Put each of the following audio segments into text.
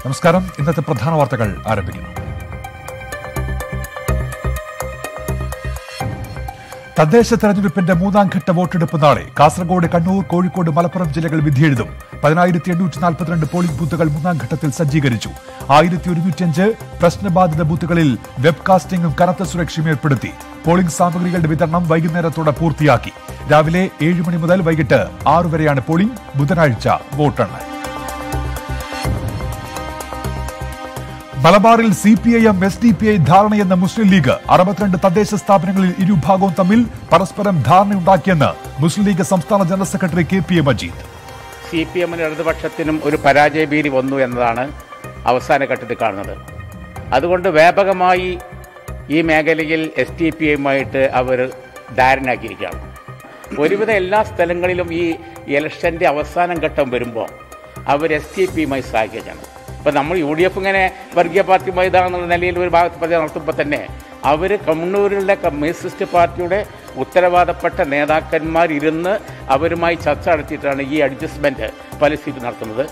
നമസ്കാരം ഇന്നത്തെ പ്രധാന വാർത്തകൾ ആരംഭിക്കുന്നു തദ്ദേശ തെരഞ്ഞെടുപ്പിന്റെ മൂന്നാം ഘട്ട വോട്ടെടുപ്പ് നാളെ കാസർഗോഡ് കണ്ണൂർ കോഴിക്കോട് മലപ്പുറം ജില്ലകൾ വിധിയെഴുതും പതിനായിരത്തി എണ്ണൂറ്റി നാൽപ്പത്തിരണ്ട് പോളിംഗ് ബൂത്തുകൾ മൂന്നാം ഘട്ടത്തിൽ സജ്ജീകരിച്ചു ആയിരത്തി ഒരുന്നൂറ്റിയഞ്ച് പ്രശ്നബാധിത ബൂത്തുകളിൽ വെബ്കാസ്റ്റിംഗും കനത്ത സുരക്ഷയും ഏർപ്പെടുത്തി പോളിംഗ് സാമഗ്രികളുടെ വിതരണം വൈകുന്നേരത്തോടെ പൂർത്തിയാക്കി രാവിലെ ഏഴ് മണി മുതൽ വൈകിട്ട് ആറു വരെയാണ് പോളിംഗ് ബുധനാഴ്ച വോട്ടെണ്ണൽ മലബാറിൽ C P I M S D P I ധാരണയെന്ന മുസ്ലിം ലീഗ് അറുപത്തിരണ്ട് തദ്ദേശ സ്ഥാപനങ്ങളിൽ ഇരുഭാഗവും തമ്മിൽ പരസ്പരം ധാരണയുണ്ടാക്കിയെന്ന് മുസ്ലിം ലീഗ് സംസ്ഥാന general secretary K P A Majeed C P എമ്മിനും ഇടതുപക്ഷത്തിനും ഒരു പരാജയ ഭീതി വന്നു എന്നതാണ് അവസാന ഘട്ടത്തിൽ കാണുന്നത് അതുകൊണ്ട് വ്യാപകമായി ഈ മേഖലയിൽ എസ് ടി പി എമ്മായിട്ട് അവർ ധാരണയാക്കിയിരിക്കുകയാണ് ഒരുവിധം എല്ലാ സ്ഥലങ്ങളിലും ഈ ഇലക്ഷൻ്റെ അവസാനം ഘട്ടം വരുമ്പോൾ അവർ എസ് ടി പിയുമായി സഹായിക്കുകയാണ് ഇപ്പം നമ്മൾ യു ഡി എഫ് ഇങ്ങനെ വർഗീയ പാർട്ടി മൈതാന്നുള്ള നിലയിൽ ഒരു ഭാഗത്ത് പതി നടത്തുമ്പോൾ തന്നെ അവർ കണ്ണൂരിലെ കമ്മ്യൂണിസ്റ്റ് പാർട്ടിയുടെ ഉത്തരവാദപ്പെട്ട നേതാക്കന്മാർ ഇരുന്ന് അവരുമായി ചർച്ച നടത്തിയിട്ടാണ് ഈ അഡ്ജസ്റ്റ്മെൻറ്റ് പല സീറ്റ് നടത്തുന്നത്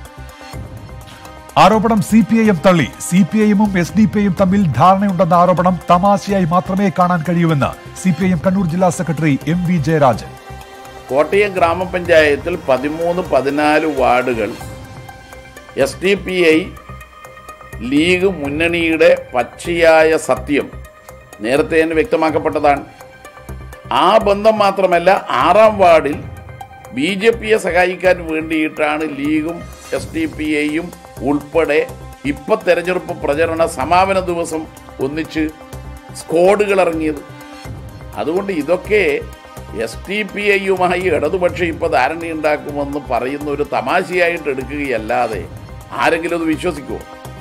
ആരോപണം സി പി ഐ എം തള്ളി സി പി ഐ എമ്മും എസ് ഡി പി ഐയും തമ്മിൽ ധാരണയുണ്ടെന്ന ആരോപണം തമാശയായി മാത്രമേ കാണാൻ കഴിയൂവെന്ന് C P I M Kannur ജില്ലാ secretary M V Jayarajan Kottayam ഗ്രാമപഞ്ചായത്തിൽ പതിമൂന്ന് പതിനാല് വാർഡുകൾ S D P I League മുന്നണിയുടെ പച്ചയായ സത്യം നേരത്തെ തന്നെ വ്യക്തമാക്കപ്പെട്ടതാണ് ആ ബന്ധം മാത്രമല്ല ആറാം വാർഡിൽ ബി ജെ പിയെ സഹായിക്കാൻ വേണ്ടിയിട്ടാണ് ലീഗും എസ് ഡി പി ഐയും ഉൾപ്പെടെ ഇപ്പം തെരഞ്ഞെടുപ്പ് പ്രചരണ സമാപന ദിവസം ഒന്നിച്ച് സ്ക്വാഡുകൾ ഇറങ്ങിയത് അതുകൊണ്ട് ഇതൊക്കെ എസ് ടി പി ഐയുമായി ഇടതുപക്ഷം ഇപ്പോൾ ധാരണയുണ്ടാക്കുമെന്ന് പറയുന്ന ഒരു തമാശയായിട്ട് എടുക്കുകയല്ലാതെ ആരെങ്കിലും അത് വിശ്വസിക്കുമോ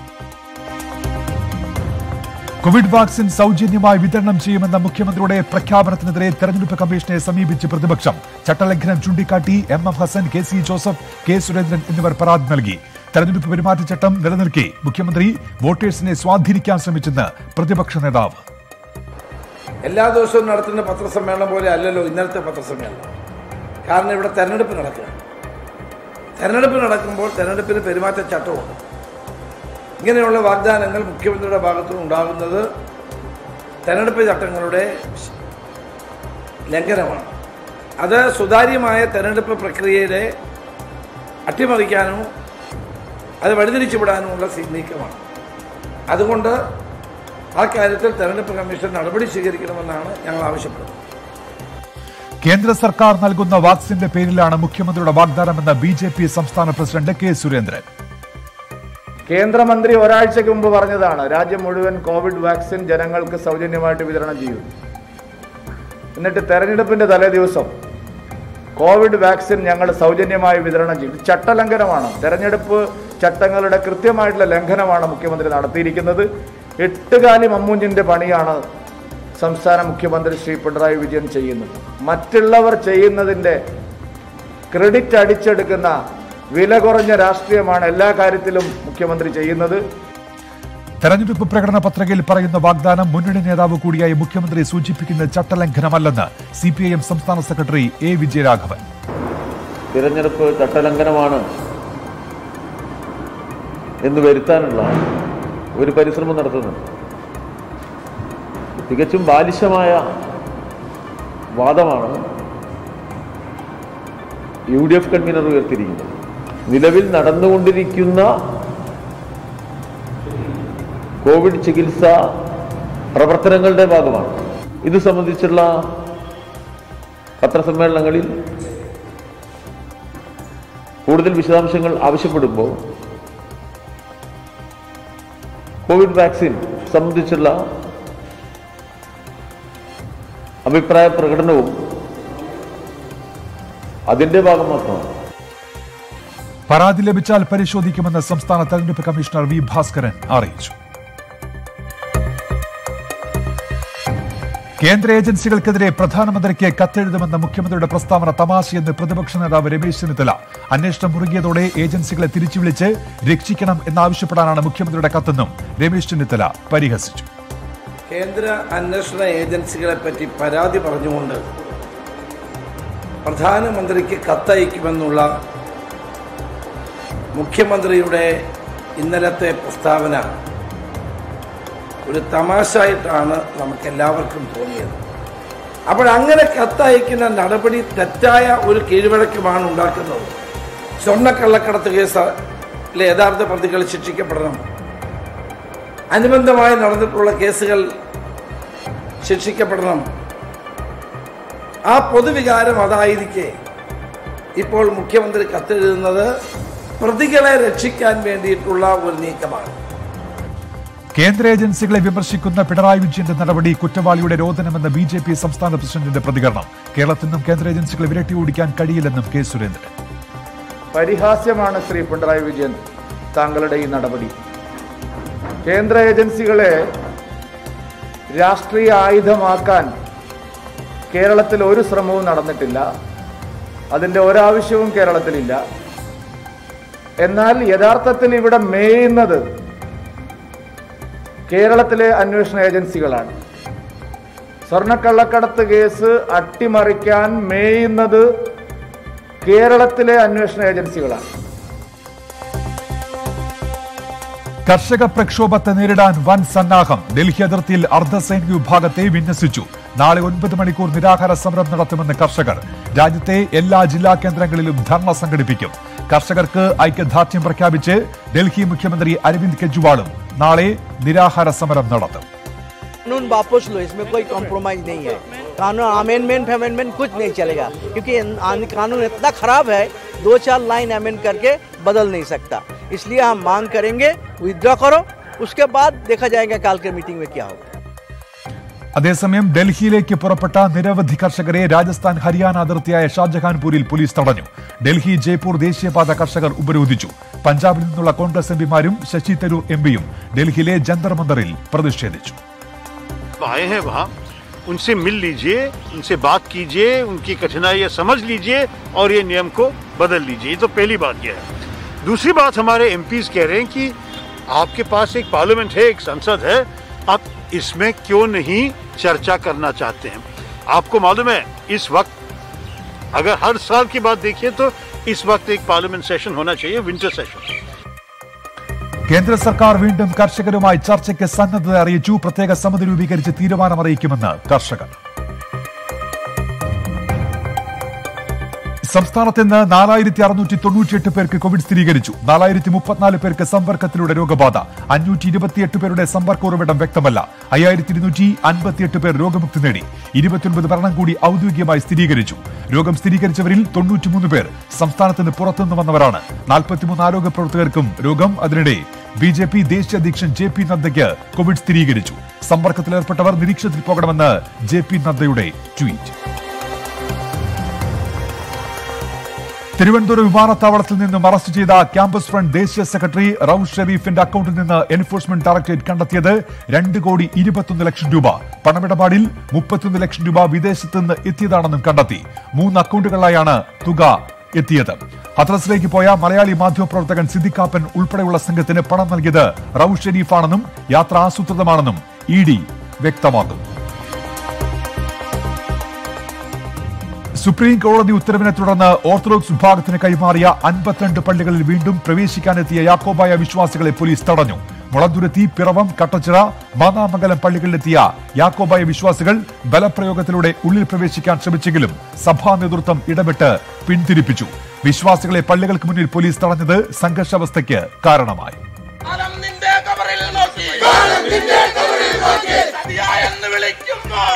കോവിഡ് വാക്സിൻ സൗജന്യമായി വിതരണം ചെയ്യുമെന്ന മുഖ്യമന്ത്രിയുടെ പ്രഖ്യാപനത്തിനെതിരെ തെരഞ്ഞെടുപ്പ് കമ്മീഷനെ സമീപിച്ച് പ്രതിപക്ഷം ചട്ടലംഘനം ചൂണ്ടിക്കാട്ടി M M Hassan K C Joseph K Surendran എന്നിവർ പരാതി നൽകി തെരഞ്ഞെടുപ്പ് പെരുമാറ്റച്ചട്ടം നിലനിൽക്കെ മുഖ്യമന്ത്രി വോട്ടേഴ്സിനെ സ്വാധീനിക്കാൻ ശ്രമിച്ചെന്ന് പ്രതിപക്ഷ നേതാവ് എല്ലാ ദിവസവും നടത്തുന്ന പത്രസമ്മേളനം പോലെ അല്ലല്ലോ ഇന്നലത്തെ പത്രസമ്മേളനം കാരണം ഇവിടെ തെരഞ്ഞെടുപ്പ് നടക്കുക തെരഞ്ഞെടുപ്പ് നടക്കുമ്പോൾ തെരഞ്ഞെടുപ്പിന് പെരുമാറ്റച്ചട്ടമുണ്ട് ഇങ്ങനെയുള്ള വാഗ്ദാനങ്ങൾ മുഖ്യമന്ത്രിയുടെ ഭാഗത്തു ഉണ്ടാകുന്നത് തെരഞ്ഞെടുപ്പ് ചട്ടങ്ങളുടെ ലംഘനമാണ് അത് സുതാര്യമായ തെരഞ്ഞെടുപ്പ് പ്രക്രിയയെ അട്ടിമറിക്കാനോ അത് വഴിതിരിച്ചുവിടാനുമുള്ള സി- നീക്കമാണ് അതുകൊണ്ട് ആ കാര്യത്തിൽ തെരഞ്ഞെടുപ്പ് കമ്മീഷൻ നടപടി സ്വീകരിക്കണമെന്നാണ് ഞങ്ങൾ ആവശ്യപ്പെടുന്നത് കേന്ദ്ര സർക്കാർ നൽകുന്ന വാക്സിന്റെ പേരിലാണ് മുഖ്യമന്ത്രിയുടെ വാഗ്ദാനമെന്ന് ബി ജെ പി സംസ്ഥാന പ്രസിഡന്റ് കെ സുരേന്ദ്രൻ കേന്ദ്രമന്ത്രി ഒരാഴ്ചയ്ക്ക് മുമ്പ് പറഞ്ഞതാണ് രാജ്യം മുഴുവൻ കോവിഡ് വാക്സിൻ ജനങ്ങൾക്ക് സൗജന്യമായിട്ട് വിതരണം ചെയ്യും എന്നിട്ട് തെരഞ്ഞെടുപ്പിന്റെ തലേ ദിവസം കോവിഡ് വാക്സിൻ ഞങ്ങൾ സൗജന്യമായി വിതരണം ചെയ്യും ഇത് ചട്ടലംഘനമാണ് തെരഞ്ഞെടുപ്പ് ചട്ടങ്ങളുടെ കൃത്യമായിട്ടുള്ള ലംഘനമാണ് മുഖ്യമന്ത്രി നടത്തിയിരിക്കുന്നത് എട്ടുകാലി മമ്മൂഞ്ഞിന്റെ പണിയാണ് സംസ്ഥാന മുഖ്യമന്ത്രി ശ്രീ പിണറായി വിജയൻ ചെയ്യുന്നത് മറ്റുള്ളവർ ചെയ്യുന്നതിന്റെ ക്രെഡിറ്റ് അടിച്ചെടുക്കുന്ന വില കുറഞ്ഞ രാഷ്ട്രീയമാണ് എല്ലാ കാര്യത്തിലും മുഖ്യമന്ത്രി ചെയ്യുന്നത് തെരഞ്ഞെടുപ്പ് പ്രകടന പത്രികയിൽ പറയുന്ന വാഗ്ദാനം മുന്നണി നേതാവ് കൂടിയായ മുഖ്യമന്ത്രി സൂചിപ്പിക്കുന്ന ചട്ടലംഘനമല്ലെന്ന് സി പി ഐ എം സംസ്ഥാന സെക്രട്ടറി എ വിജയരാഘവൻ തിരഞ്ഞെടുപ്പ് ചട്ടലംഘനമാണ് എന്ന് വരുത്താനുള്ള ഒരു പരിശ്രമം നടത്തുന്നുണ്ട് തികച്ചും ബാലിശമായ വാദമാണ് യു ഡി എഫ് കൺവീനർ ഉയർത്തിയിരിക്കുന്നത് നിലവിൽ നടന്നുകൊണ്ടിരിക്കുന്ന കോവിഡ് ചികിത്സ പ്രവർത്തനങ്ങളുടെ ഭാഗമാണ് ഇത് സംബന്ധിച്ചുള്ള പത്രസമ്മേളനങ്ങളിൽ കൂടുതൽ വിശദാംശങ്ങൾ ആവശ്യപ്പെടുമ്പോൾ കോവിഡ് വാക്സിൻ സംബന്ധിച്ചുള്ള അഭിപ്രായ പ്രകടനവും അതിന്റെ ഭാഗം മാത്രമാണ് പരാതി ലഭിച്ചാൽ പരിശോധിക്കുമെന്ന് സംസ്ഥാന തെരഞ്ഞെടുപ്പ് കമ്മീഷണർ വി ഭാസ്കരൻ അറിയിച്ചു കേന്ദ്ര ഏജൻസികൾക്കെതിരെ പ്രധാനമന്ത്രിക്ക് കത്തെഴുതുമെന്ന മുഖ്യമന്ത്രിയുടെ പ്രസ്താവന തമാശയെന്ന് പ്രതിപക്ഷ നേതാവ് രമേശ് ചെന്നിത്തല അന്വേഷണം മുറുകിയതോടെ ഏജൻസികളെ തിരിച്ചുവിളിച്ച് രക്ഷിക്കണം എന്നാവശ്യപ്പെടാനാണ് മുഖ്യമന്ത്രിയുടെ കത്തെന്നും രമേശ് ചെന്നിത്തല പരിഹസിച്ചു കേന്ദ്ര അന്വേഷണ ഏജൻസികളെ പറ്റി പരാതി പറഞ്ഞുകൊണ്ട് പ്രധാനമന്ത്രിക്ക് കത്തയക്കുമെന്നുള്ള മുഖ്യമന്ത്രിയുടെ ഇന്നലത്തെ പ്രസ്താവന ഒരു തമാശായിട്ടാണ് നമുക്ക് എല്ലാവർക്കും തോന്നിയത് അപ്പോൾ അങ്ങനെ കത്തയക്കുന്ന നടപടി തെറ്റായ ഒരു കീഴ്വഴക്കമാണ് ഉണ്ടാക്കുന്നത് സ്വർണ്ണക്കള്ളക്കടത്ത് കേസിലെ യഥാർത്ഥ പ്രതികൾ ശിക്ഷിക്കപ്പെടണം അനുബന്ധമായി നടന്നിട്ടുള്ള കേസുകൾ ശിക്ഷിക്കപ്പെടണം ആ പൊതുവികാരം അതായിരിക്കെ ഇപ്പോൾ മുഖ്യമന്ത്രി കത്തെഴുതുന്നത് പ്രതികളെ രക്ഷിക്കാൻ വേണ്ടിയിട്ടുള്ള ഒരു നീക്കമാണ് കേന്ദ്ര ഏജൻസികളെ വിമർശിക്കുന്ന പിണറായി വിജയന്റെ നടപടി കുറ്റവാളിയുടെ രോദനമെന്ന ബി ജെ പി സംസ്ഥാന പ്രസിഡന്റിന്റെ പ്രതികരണം കേരളത്തിൽ നിന്നും കേന്ദ്ര ഏജൻസികളെ വിരട്ടി ഓടിക്കാൻ കഴിയില്ലെന്നും കെ സുരേന്ദ്രൻ പരിഹാസ്യമാണ് ശ്രീ പിണറായി വിജയൻ താങ്കളുടെ ഈ നടപടി കേന്ദ്ര ഏജൻസികളെ രാഷ്ട്രീയ ആയുധമാക്കാൻ കേരളത്തിൽ ഒരു ശ്രമവും നടന്നിട്ടില്ല അതിൻ്റെ ഒരാവശ്യവും കേരളത്തിലില്ല എന്നാൽ യഥാർത്ഥത്തിൽ ഇവിടെ മേയുന്നത് കേരളത്തിലെ അന്വേഷണ ഏജൻസികളാണ് സ്വർണ്ണക്കള്ളക്കടത്ത് കേസ് അട്ടിമറിക്കാൻ മേയുന്നത് കേരളത്തിലെ അന്വേഷണ ഏജൻസികളാണ് കർഷക പ്രക്ഷോഭത്തെ നേരിടാൻ വൻ സന്നാഹം ഡൽഹി അതിർത്തിയിൽ അർദ്ധസൈനിക വിഭാഗത്തെ വിന്യസിച്ചു നാളെ ഒൻപത് മണിക്കൂർ നിരാഹാര സമരം നടത്തുമെന്ന് കർഷകർ രാജ്യത്തെ എല്ലാ ജില്ലാ കേന്ദ്രങ്ങളിലും ധർണ സംഘടിപ്പിക്കും കർഷകർക്ക് ഐക്യദാർഢ്യം പ്രഖ്യാപിച്ച് ഡൽഹി മുഖ്യമന്ത്രി അരവിന്ദ് കെജ്രിവാളും നാളെ നിരാഹാര സമരം നടത്തും कानून वापस लो इसमें कोई कॉम्प्रोमाइज नहीं है कानून अमेंडमेंट अमेंडमेंट कुछ नहीं चलेगा क्योंकि इन- कानून इतना खराब है दो चार लाइन अमेंड करके बदल नहीं सकता इसलिए हम मांग करेंगे विदड्रॉ करो उसके बाद देखा जाएगा काल के मीटिंग में क्या होगा അതേസമയം ഡൽഹിയിലേക്ക് പുറപ്പെട്ട നിരവധി കർഷകരെ രാജസ്ഥാൻ ഹരിയാന അതിർത്തിയായ ഷാജഹാൻപൂരിൽ പോലീസ് തടഞ്ഞു ഡൽഹി ജയ്പൂർ ദേശീയപാത കർഷകർ ഉപരോധിച്ചു പഞ്ചാബിൽ നിന്നുള്ള കോൺഗ്രസ് എംപിമാരും ശശി തരൂർ എംപിയും ഡൽഹിയിലെ ജന്തർ മന്ദറിൽ പ്രതിഷേധിച്ചു आए हैं वहाँ उनसे मिल लीजिए उनसे बात कीजिए उनकी कठिनाइयाँ समझ लीजिए और ये नियम को बदल लीजिए ये तो पहली बात यह है दूसरी बात हमारे एम कह रहे हैं कि आपके पास एक पार्लियामेंट है एक संसद है आप इसमें क्यों नहीं चर्चा करना चाहते हैं आपको मालूम है इस वक्त अगर हर साल की बात देखिए तो इस वक्त एक पार्लियामेंट सेशन होना चाहिए विंटर सेशन കേന്ദ്ര സർക്കാർ വീണ്ടും കർഷകരുമായി ചർച്ചയ്ക്ക് സന്നദ്ധത അറിയിച്ചു പ്രത്യേക സമിതി രൂപീകരിച്ച് തീരുമാനമറിയിക്കുമെന്ന് കർഷകർ സംസ്ഥാനത്ത് ഇന്ന് നാലായിരത്തി അറുന്നൂറ്റി തൊണ്ണൂറ്റിയെട്ട് പേർക്ക് കോവിഡ് സ്ഥിരീകരിച്ചു നാലായിരത്തി മുപ്പത്തിനാല് പേർക്ക് സമ്പർക്കത്തിലൂടെ രോഗബാധ അഞ്ഞൂറ്റി ഇരുപത്തിയെട്ട് പേരുടെ സമ്പർക്ക ഉറവിടം വ്യക്തമല്ല അയ്യായിരത്തി ഇരുന്നൂറ്റി അൻപത്തിയെട്ട് പേർ രോഗമുക്തി നേടി ഇരുപത്തിയൊൻപത് മരണം കൂടി ഔദ്യോഗികമായി സ്ഥിരീകരിച്ചു രോഗം സ്ഥിരീകരിച്ചവരിൽ തൊണ്ണൂറ്റിമൂന്ന് പേർ സംസ്ഥാനത്തിന് പുറത്തുനിന്ന് വന്നവരാണ് നാൽപ്പത്തിമൂന്ന് ആരോഗ്യ പ്രവർത്തകർക്കും രോഗം അതിനിടെ ബി ജെ പി ദേശീയ അധ്യക്ഷൻ ജെ പി നദ്ദയ്ക്ക് കോവിഡ് സ്ഥിരീകരിച്ചു സമ്പർക്കത്തിലേർപ്പെട്ടവർ നിരീക്ഷണത്തിൽ പോകണമെന്ന് ജെ പി നദ്ദയുടെ ട്വീറ്റ് തിരുവനന്തപുരം വിമാനത്താവളത്തിൽ നിന്നും അറസ്റ്റ് ചെയ്ത ക്യാമ്പസ് ഫ്രണ്ട് ദേശീയ സെക്രട്ടറി റൌഫ് ഷെരീഫിന്റെ അക്കൌണ്ടിൽ നിന്ന് എൻഫോഴ്സ്മെന്റ് ഡയറക്ടറേറ്റ് കണ്ടെത്തിയത് രണ്ട് കോടി ഇരുപത്തൊന്ന് ലക്ഷം രൂപ പണമിടപാടിൽ മുപ്പത്തിയൊന്ന് ലക്ഷം രൂപ വിദേശത്ത് നിന്ന് എത്തിയതാണെന്നും കണ്ടെത്തി മൂന്ന് അക്കൌണ്ടുകളിലായാണ് തുക എത്തിയത് ഹത്രസിലേക്ക് പോയ മലയാളി മാധ്യമപ്രവർത്തകൻ സിദ്ദിഖാപ്പൻ ഉൾപ്പെടെയുള്ള സംഘത്തിന് പണം നൽകിയത് റൌഫ് ഷെരീഫാണെന്നും യാത്ര ആസൂത്രിതമാണെന്നും ഇ ഡി വ്യക്തമാക്കുന്നു സുപ്രീം കോടതി ഉത്തരവിനെ തുടർന്ന് ഓർത്തഡോക്സ് വിഭാഗത്തിന് കൈമാറിയ അൻപത്തിരണ്ട് പള്ളികളിൽ വീണ്ടും പ്രവേശിക്കാനെത്തിയ യാക്കോബായ വിശ്വാസികളെ പോലീസ് തടഞ്ഞു മുളന്തുരുത്തി പിറവം കട്ടച്ചിറ മാന്നാമംഗലം പള്ളികളിലെത്തിയ യാക്കോബായ വിശ്വാസികൾ ബലപ്രയോഗത്തിലൂടെ ഉള്ളിൽ പ്രവേശിക്കാൻ ശ്രമിച്ചെങ്കിലും സഭാ നേതൃത്വം ഇടപെട്ട് പിന്തിരിപ്പിച്ചു വിശ്വാസികളെ പള്ളികൾക്ക് മുന്നിൽ പോലീസ് തടഞ്ഞത് സംഘർഷാവസ്ഥയ്ക്ക് കാരണമായി കാലം നിന്റെ കബറിൽ നോക്കി സതിയായെന്ന് വിളിക്കുമ്പോൾ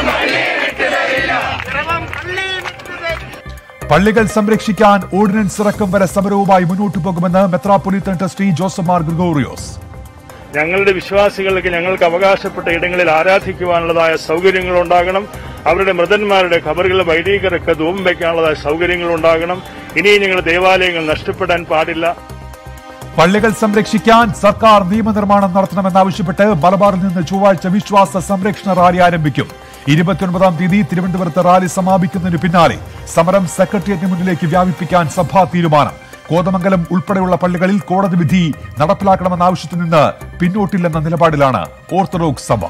പിറവം പള്ളി വിട്ടുതരും. പള്ളികൾ സംരക്ഷിക്കാൻ ഓർഡിനൻസ് ഇറക്കും വരെ സമരവുമായി മുന്നോട്ടു പോകുമെന്ന് മെത്രാപ്പൊലീത്തൻ ട്രസ്റ്റി ജോസഫ് മാർ ഗ്രിഗോറിയോസ് ഞങ്ങളുടെ വിശ്വാസികൾക്ക് ഞങ്ങൾക്ക് അവകാശപ്പെട്ട ഇടങ്ങളിൽ ആരാധിക്കുവാനുള്ളതായ സൗകര്യങ്ങൾ ഉണ്ടാകണം അവരുടെ മൃതന്മാരുടെ ഖബറുകൾ വൈദികർക്ക് ധൂപം വയ്ക്കാനുള്ളതായ സൗകര്യങ്ങൾ ഉണ്ടാകണം ഇനി ഞങ്ങളുടെ ദേവാലയങ്ങൾ നഷ്ടപ്പെടാൻ പാടില്ല പള്ളികൾ സംരക്ഷിക്കാൻ സർക്കാർ നിയമനിർമ്മാണം നടത്തണമെന്നാവശ്യപ്പെട്ട് മലബാറിൽ നിന്ന് ചൊവ്വാഴ്ച വിശ്വാസ സംരക്ഷണ റാലി ആരംഭിക്കും ഇരുപത്തിയൊൻപതാം തീയതി തിരുവനന്തപുരത്ത് റാലി സമാപിക്കുന്നതിന് പിന്നാലെ സമരം സെക്രട്ടേറിയറ്റിന് മുന്നിലേക്ക് വ്യാപിപ്പിക്കാൻ സഭാ തീരുമാനം കോതമംഗലം ഉൾപ്പെടെയുള്ള പള്ളികളിൽ കോടതി വിധി നടപ്പിലാക്കണമെന്ന ആവശ്യത്തിൽ നിന്ന് പിന്നോട്ടില്ലെന്ന നിലപാടിലാണ് ഓർത്തഡോക്സ് സഭ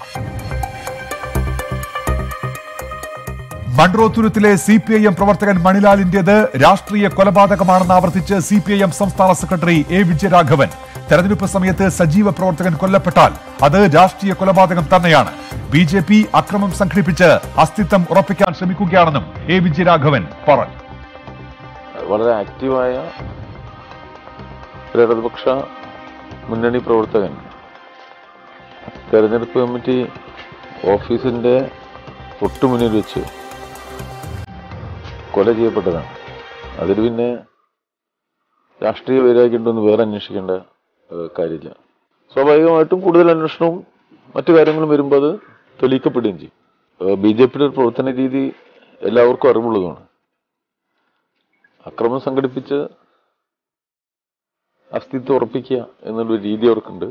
മൺട്രോത്തുരുത്തിലെ സി പി ഐ എം പ്രവർത്തകൻ മണിലാലിന്റേത് രാഷ്ട്രീയ കൊലപാതകമാണെന്ന് ആവർത്തിച്ച് സി പി ഐ എം സംസ്ഥാന സെക്രട്ടറി എ വിജയരാഘവൻ തെരഞ്ഞെടുപ്പ് സമയത്ത് സജീവ പ്രവർത്തകൻ കൊല്ലപ്പെട്ടാൽ അത് രാഷ്ട്രീയ കൊലപാതകം തന്നെയാണ് ബി ജെ പി അക്രമം സംഘടിപ്പിച്ച് അസ്തിത്വം ഉറപ്പിക്കാൻ ശ്രമിക്കുകയാണെന്നും എ വിജയരാഘവൻ പറഞ്ഞു വളരെ ആക്റ്റീവായ ഒരു ഇടതുപക്ഷ മുന്നണി പ്രവർത്തകൻ തെരഞ്ഞെടുപ്പ് കമ്മിറ്റി ഓഫീസിന്റെ തൊട്ടുമുന്നിൽ വെച്ച് കൊല ചെയ്യപ്പെട്ടതാണ് അതിൽ പിന്നെ രാഷ്ട്രീയ വൈരാഗ്യമുണ്ടെന്ന് വേറെ അന്വേഷിക്കേണ്ട ഏഹ്, കാര്യമില്ല സ്വാഭാവികമായിട്ടും കൂടുതൽ അന്വേഷണവും മറ്റു കാര്യങ്ങളും വരുമ്പോൾ അത് തെളിയിക്കപ്പെടുകയും ചെയ്യും ബി ജെ പിയുടെ ഒരു പ്രവർത്തന രീതി എല്ലാവർക്കും അറിവുള്ളതുമാണ് അക്രമം സംഘടിപ്പിച്ച് അസ്തിത്വം ഉറപ്പിക്കുക എന്നുള്ളൊരു രീതി അവർക്കുണ്ട്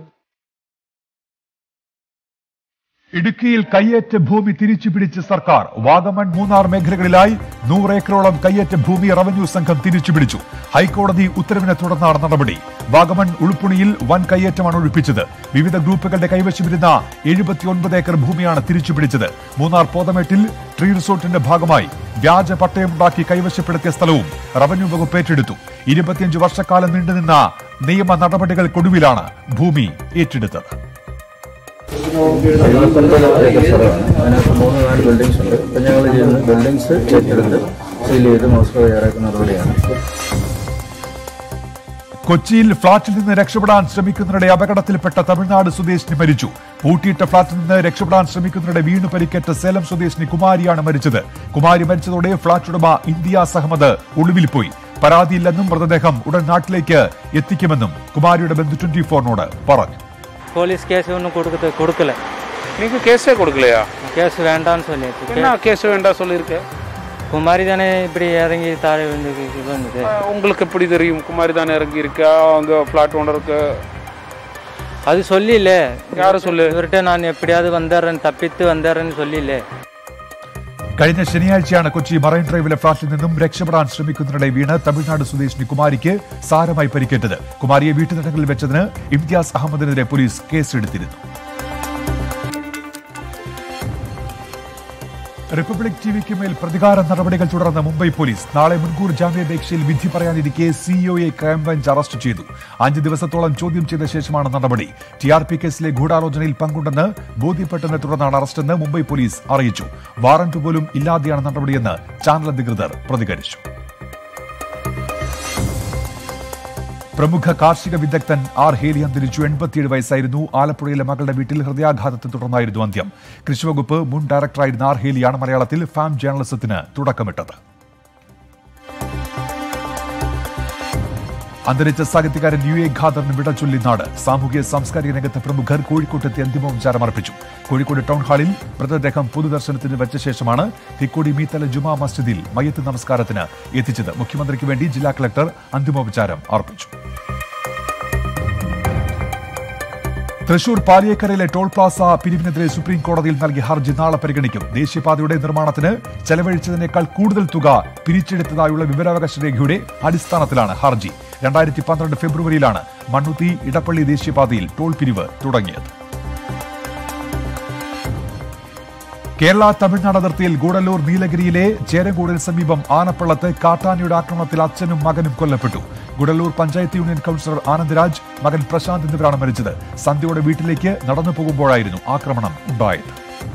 ഇടുക്കിയിൽ കയ്യേറ്റ ഭൂമി തിരിച്ചുപിടിച്ച് സർക്കാർ വാഗമൺ മൂന്നാർ മേഖലകളിലായി നൂറ് ഏക്കറോളം കയ്യേറ്റ ഭൂമി റവന്യൂ സംഘം തിരിച്ചുപിടിച്ചു ഹൈക്കോടതി ഉത്തരവിനെ തുടർന്നാണ് നടപടി വാഗമൺ ഉൾപ്പുണിയിൽ വൻ കയ്യേറ്റമാണ് ഒഴിപ്പിച്ചത് വിവിധ ഗ്രൂപ്പുകളുടെ കൈവശമിരുന്ന എഴുപത്തിയൊൻപത് ഏക്കർ ഭൂമിയാണ് തിരിച്ചുപിടിച്ചത് മൂന്നാർ പോതമേട്ടിൽ ട്രീ റിസോർട്ടിന്റെ ഭാഗമായി വ്യാജ പട്ടയമുണ്ടാക്കി കൈവശപ്പെടുത്തിയ സ്ഥലവും റവന്യൂ വകുപ്പ് ഏറ്റെടുത്തു ഇരുപത്തിയഞ്ച് വർഷക്കാലം നീണ്ടുനിന്ന നിയമ നടപടികൾക്കൊടുവിലാണ് ഭൂമി ഏറ്റെടുത്തത് എഴുപത്തൊൻപത് ഏക്കർ സ്ഥലമാണ് അതിനകത്ത് മൂന്ന് നാല് ബിൽഡിങ്സ് ഉണ്ട് ഇപ്പം ഞങ്ങൾ ചെയ്യുന്ന ബിൽഡിങ്സ് ഏറ്റെടുത്ത് സീൽ ചെയ്ത് മോസ്കോ തയ്യാറാക്കുന്ന നടപടിയാണ് കൊച്ചിയിൽ ഫ്ളാറ്റിൽ നിന്ന് രക്ഷപ്പെടാൻ ശ്രമിക്കുന്നതിനിടെ അപകടത്തിൽപ്പെട്ട തമിഴ്നാട് സ്വദേശിനി മരിച്ചു പൂട്ടിയിട്ട ഫ്ളാറ്റിൽ നിന്ന് രക്ഷപ്പെടാൻ ശ്രമിക്കുന്നതിനിടെ വീണു പരിക്കേറ്റ സേലം സ്വദേശിനി കുമാരിയാണ് മരിച്ചത് കുമാരി മരിച്ചതോടെ ഫ്ളാറ്റ് ഉടമ ഇന്ത്യാസ് അഹമ്മദ് ഒളിവിൽ പോയി പരാതിയില്ലെന്നും മൃതദേഹം ഉടൻ നാട്ടിലേക്ക് എത്തിക്കുമെന്നും കുമാരിയുടെ ബന്ധു ട്വന്റി ഫോറിനോട് പറഞ്ഞു போலீஸ் கேஸ் ஒன்றும் கொடுக்குது கொடுக்கல நீங்க கேஸே கொடுக்கலையா கேஸ் வேண்டாம்னு சொல்லியாச்சு என்ன கேஸ் வேண்டாம் சொல்லியிருக்க குமாரி தானே இப்படி இறங்கி தாழை விழுந்து இது வந்தது உங்களுக்கு எப்படி தெரியும் குமாரி தானே இறங்கி இருக்கா அங்க பிளாட் ஓனருக்கு அது சொல்லில யாரு சொல்லு இவர்கிட்ட நான் எப்படியாவது வந்துடுறேன் தப்பித்து வந்துடுறேன்னு சொல்லில കഴിഞ്ഞ ശനിയാഴ്ചയാണ് കൊച്ചി മറൈൻ ഡ്രൈവിലെ ഫ്ളാറ്റിൽ നിന്നും രക്ഷപ്പെടാൻ ശ്രമിക്കുന്നതിനിടെ വീണ് തമിഴ്നാട് സ്വദേശിനി കുമാരിക്ക് സാരമായി പരിക്കേറ്റത് കുമാരിയെ വീട്ടുതടങ്കലിൽ വെച്ചതിന് ഇംതിയാസ് അഹമ്മദിനെതിരെ പോലീസ് കേസെടുത്തിരുന്നു റിപ്പബ്ലിക് ടിവിക്ക് മേൽ പ്രതികാര നടപടികൾ തുടർന്ന് മുംബൈ പോലീസ് നാളെ മുൻകൂർ ജാമ്യാപേക്ഷയിൽ വിധി പറയാനിരിക്കെ സിഇഒയെ ക്രൈംബ്രാഞ്ച് അറസ്റ്റ് ചെയ്തു അഞ്ച് ദിവസത്തോളം ചോദ്യം ചെയ്ത ശേഷമാണ് നടപടി ടി ആർ പി കേസിലെ ഗൂഢാലോചനയിൽ പങ്കുണ്ടെന്ന് ബോധ്യപ്പെട്ടതിനെ തുടർന്നാണ് അറസ്റ്റെന്ന് മുംബൈ പോലീസ് അറിയിച്ചു വാറന്റ് പോലും ഇല്ലാതെയാണ് നടപടിയെന്ന് ചാനൽ അധികൃതർ പ്രതികരിച്ചു പ്രമുഖ കാർഷിക വിദഗ്ധൻ ആർ ഹേലി അന്തരിച്ചു എൺപത്തിയേഴ് വയസ്സായിരുന്നു ആലപ്പുഴയിലെ മകളുടെ വീട്ടിൽ ഹൃദയാഘാതത്തെ തുടർന്നായിരുന്നു അന്ത്യം കൃഷിവകുപ്പ് മുൻ ഡയറക്ടറായിരുന്ന ആർ ഹേലിയാണ് മലയാളത്തിൽ ഫാം ജേർണലിസത്തിന് തുടക്കമിട്ടത് അന്തരിച്ച സാഹിത്യകാരൻ യു എ ഖാദറിന് വിട ചൊല്ലി നാട് സാമൂഹ്യ സാംസ്കാരിക രംഗത്തെ പ്രമുഖർ കോഴിക്കോട്ടെത്തി അന്തിമോപചാരം അർപ്പിച്ചു കോഴിക്കോട് ടൗൺ ഹാളിൽ മൃതദേഹം പൊതുദർശനത്തിന് വെച്ച ശേഷമാണ് തിക്കോടി മീത്തല ജുമാ മസ്ജിദിൽ മയ്യത്ത് നമസ്കാരത്തിന് എത്തിച്ചത് മുഖ്യമന്ത്രിക്ക് വേണ്ടി ജില്ലാ കളക്ടർ അന്തിമോപചാരം അർപ്പിച്ചു തൃശൂർ പാലിയേക്കരയിലെ ടോൾ പ്ലാസ പിരിവിനെതിരെ സുപ്രീം കോടതിയിൽ നൽകിയ ഹർജി നാളെ പരിഗണിക്കും ദേശീയപാതയുടെ നിർമ്മാണത്തിന് ചെലവഴിച്ചതിനേക്കാൾ കൂടുതൽ തുക പിരിച്ചെടുത്തതായുള്ള വിവരാവകാശ രേഖയുടെ അടിസ്ഥാനത്തിലാണ് ഹർജി രണ്ടായിരത്തി പന്ത്രണ്ട് ഫെബ്രുവരിയിലാണ് മണ്ണുത്തി ഇടപ്പള്ളി ദേശീയപാതയിൽ ടോൾ പിരിവ് തുടങ്ങിയത് കേരള തമിഴ്നാട് അതിർത്തിയിൽ ഗൂഡല്ലൂർ നീലഗിരിയിലെ ചേരങ്കോടിന് സമീപം ആനപ്പള്ളത്ത് കാട്ടാനയുടെ ആക്രമണത്തിൽ അച്ഛനും മകനും കൊല്ലപ്പെട്ടു ഗുഡല്ലൂർ പഞ്ചായത്ത് യൂണിയൻ കൌൺസിലർ ആനന്ദരാജ് മകൻ പ്രശാന്ത് എന്നിവരാണ് മരിച്ചത് സന്ധ്യയോടെ വീട്ടിലേക്ക് നടന്നു പോകുമ്പോഴായിരുന്നു ആക്രമണം ഉണ്ടായത്